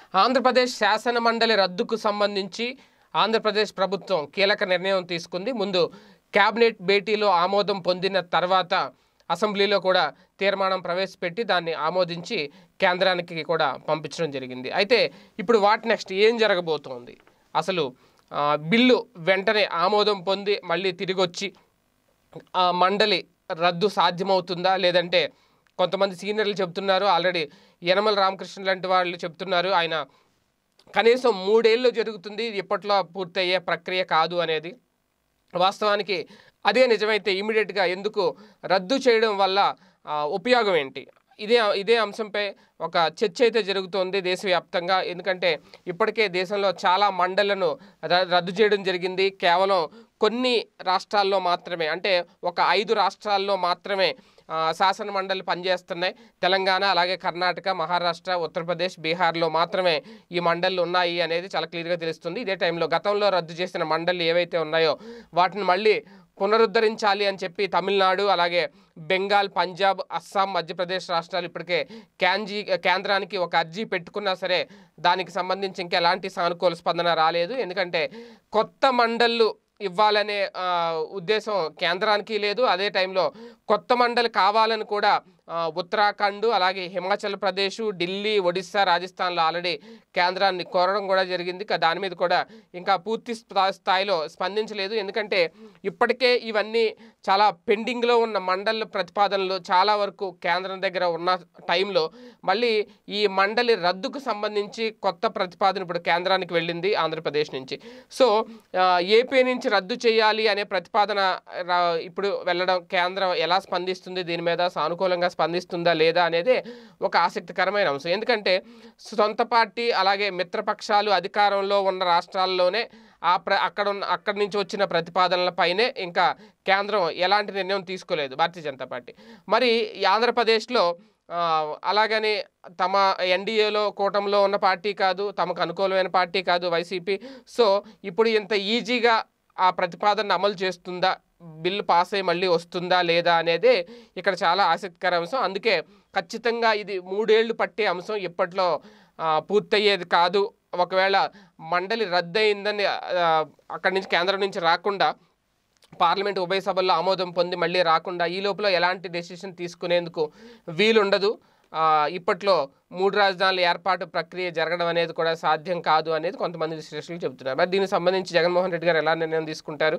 ఆంధ్రప్రదేశ్ శాసన మండలి రద్దుకు సంబంధించి ఆంధ్రప్రదేశ్ ప్రభుత్వం కీలక నిర్ణయం తీసుకుంది ముందు కేబినెట్ భేటీలో ఆమోదం పొందిన తర్వాత అసెంబ్లీలో కూడా తీర్మానం ప్రవేశపెట్టి దాన్ని ఆమోదించి కేంద్రానికి కూడా పంపించడం జరిగింది అయితే ఇప్పుడు వాట్ నెక్స్ట్ ఏం జరగబోతోంది అసలు ఆ, బిల్లు వెంటనే ఆమోదం పొంది మళ్ళీ తిరిగి వచ్చి ఆ మండలి రద్దు సాధ్యమవుతుందా లేదంటే కొంతమంది సీనియర్లు చెప్తున్నారు ఆల్రెడీ యనమల రామకృష్ణ లాంటి వాళ్ళు చెప్తున్నారు ఆయన కనీసం మూడేళ్ళు జరుగుతుంది ఇది ఇప్పట్లో పూర్తయ్యే ప్రక్రియ కాదు అనేది వాస్తవానికి అదే నిజమైతే ఇమీడియట్గా ఎందుకు రద్దు చేయడం వల్ల ఆ, ఉపయోగం ఏంటి ఇదే ఇదే అంశంపై ఒక చర్చ అయితే జరుగుతోంది దేశవ్యాప్తంగా ఎందుకంటే ఇప్పటికే దేశంలో చాలా మండళ్లను ర- రద్దు చేయడం జరిగింది కేవలం కొన్ని రాష్ట్రాల్లో మాత్రమే అంటే ఒక ఐదు రాష్ట్రాల్లో మాత్రమే ఆ, శాసన మండలి పనిచేస్తున్నాయి తెలంగాణ అలాగే కర్ణాటక మహారాష్ట్ర ఉత్తరప్రదేశ్ బీహార్లో మాత్రమే ఈ మండళ్ళు ఉన్నాయి అనేది చాలా క్లియర్గా తెలుస్తుంది ఇదే టైంలో గతంలో రద్దు చేసిన మండళ్ళు ఏవైతే ఉన్నాయో వాటిని మళ్ళీ పునరుద్ధరించాలి అని చెప్పి తమిళనాడు అలాగే బెంగాల్ పంజాబ్ అస్సాం మధ్యప్రదేశ్ రాష్ట్రాలు ఇప్పటికే క్యాన్జీ కేంద్రానికి ఒక అర్జీ పెట్టుకున్నా సరే దానికి సంబంధించి ఇంకా ఎలాంటి సానుకూల స్పందన రాలేదు ఎందుకంటే కొత్త మండళ్ళు ఇవ్వాలనే ఆ, ఉద్దేశం కేంద్రానికి లేదు అదే టైంలో కొత్త మండలి కావాలని కూడా ఆ, ఉత్తరాఖండ్ అలాగే హిమాచల్ ప్రదేశ్ ఢిల్లీ ఒడిస్సా రాజస్థాన్లో ఆల్రెడీ కేంద్రాన్ని కోరడం కూడా జరిగింది కా- దాని మీద కూడా ఇంకా పూర్తి స్థా- స్థాయిలో స్పందించలేదు ఎందుకంటే ఇప్పటికే ఇవన్నీ చాలా పెండింగ్లో ఉన్న మండలి ప్రతిపాదనలు చాలా వరకు కేంద్రం దగ్గర ఉన్న టైంలో మళ్ళీ ఈ మండలి రద్దుకు సంబంధించి కొత్త ప్రతిపాదన ఇప్పుడు కేంద్రానికి వెళ్ళింది ఆంధ్రప్రదేశ్ నుంచి సో ఆ, ఏపీ నుంచి రద్దు చేయాలి అనే ప్రతిపాదన రా- ఇప్పుడు వెళ్ళడం కేంద్రం ఎలా స్పందిస్తుంది దీని మీద సానుకూలంగా స్పందిస్తుందా లేదా అనేది ఒక ఆసక్తికరమైన అంశం ఎందుకంటే సొంత పార్టీ అలాగే మిత్రపక్షాలు అధికారంలో ఉన్న రాష్ట్రాల్లోనే ఆ ప్ర అక్కడ ఉన్న అక్కడి నుంచి వచ్చిన ప్రతిపాదనలపైనే ఇంకా కేంద్రం ఎలాంటి నిర్ణయం తీసుకోలేదు భారతీయ జనతా పార్టీ మరి ఈ ఆంధ్రప్రదేశ్లో ఆ, అలాగని తమ ఎన్డీఏలో కూటమిలో ఉన్న పార్టీ కాదు తమకు అనుకూలమైన పార్టీ కాదు వైసీపీ సో ఇప్పుడు ఇంత ఈజీగా ఆ ప్రతిపాదన అమలు చేస్తుందా బిల్లు పాస్ అయ్యి మళ్ళీ వస్తుందా లేదా అనేది ఇక్కడ చాలా ఆసక్తికర అంశం అందుకే ఖచ్చితంగా ఇది మూడేళ్లు పట్టే అంశం ఇప్పట్లో ఆ, పూర్తయ్యేది కాదు ఒకవేళ మండలి రద్దయిందని ఆ, అక్కడి నుంచి కేంద్రం నుంచి రాకుండా పార్లమెంట్ ఉభయ సభల్లో ఆమోదం పొంది మళ్ళీ రాకుండా ఈ లోపల ఎలాంటి డెసిషన్ తీసుకునేందుకు వీలుండదు ఆ, ఇప్పట్లో మూడు రాజధానుల ఏర్పాటు ప్రక్రియ జరగడం అనేది కూడా సాధ్యం కాదు అనేది కొంతమంది విశ్లేషకులు చెబుతున్నారు మరి దీనికి సంబంధించి జగన్మోహన్ రెడ్డి గారు ఎలా నిర్ణయం తీసుకుంటారు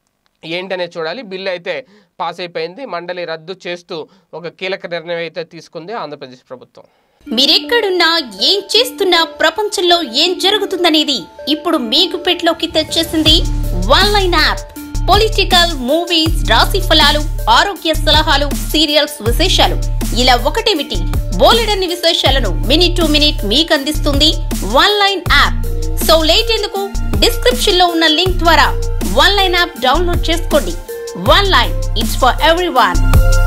ఏంటనేది చూడాలి బిల్లు అయితే పాస్ అయిపోయింది మండలి రద్దు చేస్తూ ఒక కీలక నిర్ణయం అయితే తీసుకుంది ఆంధ్రప్రదేశ్ ప్రభుత్వం మీరెక్కడున్నా ఏం చేస్తున్నా ప్రపంచంలో ఏం జరుగుతుందనేది ఇప్పుడు మీకు పెట్లోకి తెచ్చేసింది one line app political movies రాశి ఫలాలు ఆరోగ్య సలహాలు సీరియల్స్ విశేషాలు ఇలా ఒకటేమిటి బోలెడన్ని విశేషాలను మినిట్ టు మినిట్ మీకు అందిస్తుంది one line app so late ఎందుకు డిస్క్రిప్షన్ లో ఉన్న లింక్ ద్వారా వన్ లైన్ యాప్ డౌన్లోడ్ చేసుకోండి one line it's for every